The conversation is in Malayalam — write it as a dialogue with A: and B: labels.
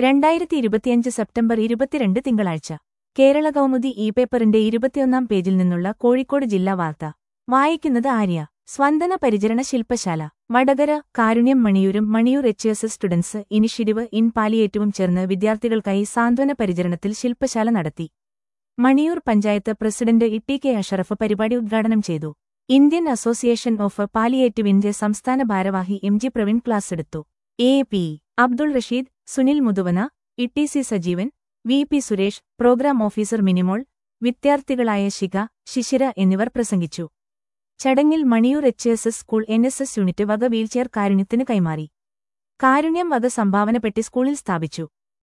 A: രണ്ടായിരത്തി ഇരുപത്തിയഞ്ച് സെപ്റ്റംബർ ഇരുപത്തിരണ്ട് തിങ്കളാഴ്ച കേരള കൗമുദി ഇ പേപ്പറിന്റെ ഇരുപത്തിയൊന്നാം പേജിൽ നിന്നുള്ള കോഴിക്കോട് ജില്ലാ വാർത്ത വായിക്കുന്നത് ആര്യ സ്വന്തന പരിചരണ ശില്പശാല വടകര കാരുണ്യം മണിയൂരും Maniyur H S S students initiative in പാലിയേറ്റവും ചേർന്ന് വിദ്യാർത്ഥികൾക്കായി സാന്ത്വന പരിചരണത്തിൽ ശില്പശാല നടത്തി Maniyur panchayat president E K Ashraf പരിപാടി ഉദ്ഘാടനം ചെയ്തു ഇന്ത്യൻ അസോസിയേഷൻ ഓഫ് പാലിയേറ്റീവിന്റെ സംസ്ഥാന ഭാരവാഹി എം ജി പ്രവീൺ ക്ലാസ് എടുത്തു A P Abdul Rasheed Sunil Muthuvana E C Sajeevan V P Suresh programme officer Minimol വിദ്യാർത്ഥികളായ ശിഖ ശിശിര എന്നിവർ പ്രസംഗിച്ചു ചടങ്ങിൽ Maniyur H S S school N S S unit വക വീൽചെയർ കാരുണ്യത്തിന് കൈമാറി കാരുണ്യം വക സംഭാവന പെട്ടി സ്കൂളിൽ സ്ഥാപിച്ചു